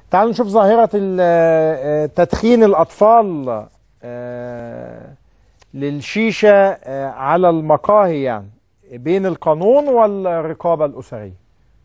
تعالوا نشوف ظاهرة ال- آه، تدخين الأطفال آه، للشيشة آه، على المقاهي يعني بين القانون والرقابة الأسرية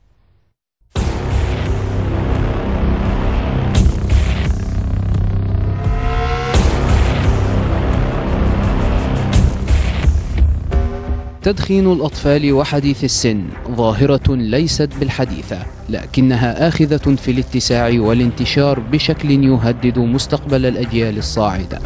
تدخين الأطفال وحديث السن ظاهرة ليست بالحديثة لكنها آخذة في الاتساع والانتشار بشكل يهدد مستقبل الأجيال الصاعدة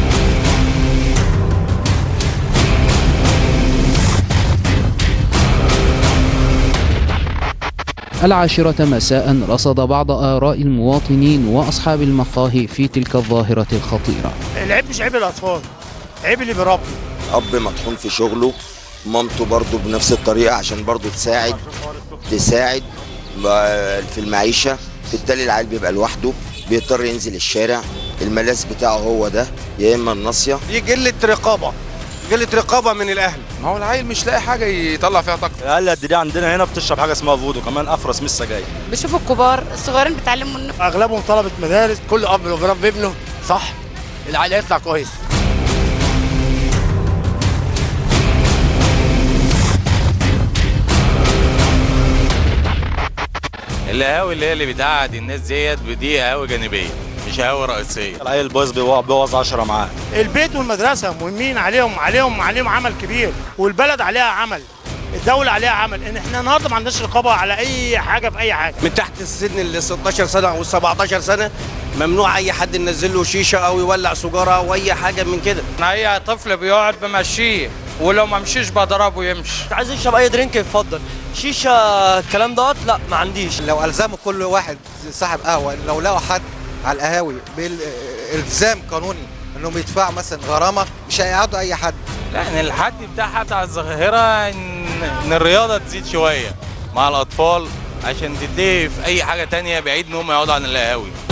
العاشرة مساء رصد بعض آراء المواطنين وأصحاب المقاهي في تلك الظاهرة الخطيرة العيب مش عيب الاطفال عيب اللي بيربي اب مطحون في شغله مامته برضه بنفس الطريقه عشان برضه تساعد تساعد ب- في المعيشه بالتالي العيل بيبقى لوحده بيضطر ينزل الشارع الملاذ بتاعه هو ده يا اما الناصيه دي قله رقابه قله رقابه من الاهل ما هو العيل مش لاقي حاجه يطلع فيها طاقته العيال قد دي عندنا هنا بتشرب حاجه اسمها فودو كمان افرس من السجاير بشوف الكبار الصغيرين بيتعلموا منه اغلبهم طلبه مدارس كل اب لو بيربي ابنه صح العيل هيطلع كويس القهاوي اللي هي اللي بتقعد الناس ديت دي قهاوي جانبيه مش قهاوي رئيسيه العيل بايظ بيوع- بيوظ 10 معاه البيت والمدرسه مهمين عليهم عليهم عليهم عمل كبير والبلد عليها عمل الدولة عليها عمل ان احنا النهارده ما عندناش رقابة على اي حاجة في اي حاجة من تحت السن ال 16 سنه او 17 سنه ممنوع اي حد ينزل له شيشه او يولع سجاره او اي حاجه من كده اي طفل بيقعد بمشيه ولو ما مشيش بضربه يمشي عايز يشرب اي درينك يتفضل شيشه الكلام دوت لا ما عنديش لو الزموا كل واحد صاحب قهوه لو لقوا حد على القهاوي بالالزام قانوني انهم يدفعوا مثلا غرامه مش هيقعدوا اي حد لا ان الحد بتاعها بتاع الظاهره ان ان الرياضه تزيد شويه مع الاطفال عشان تتلهي في اي حاجه تانية بعيد ان هم يقعدوا عن القهاوي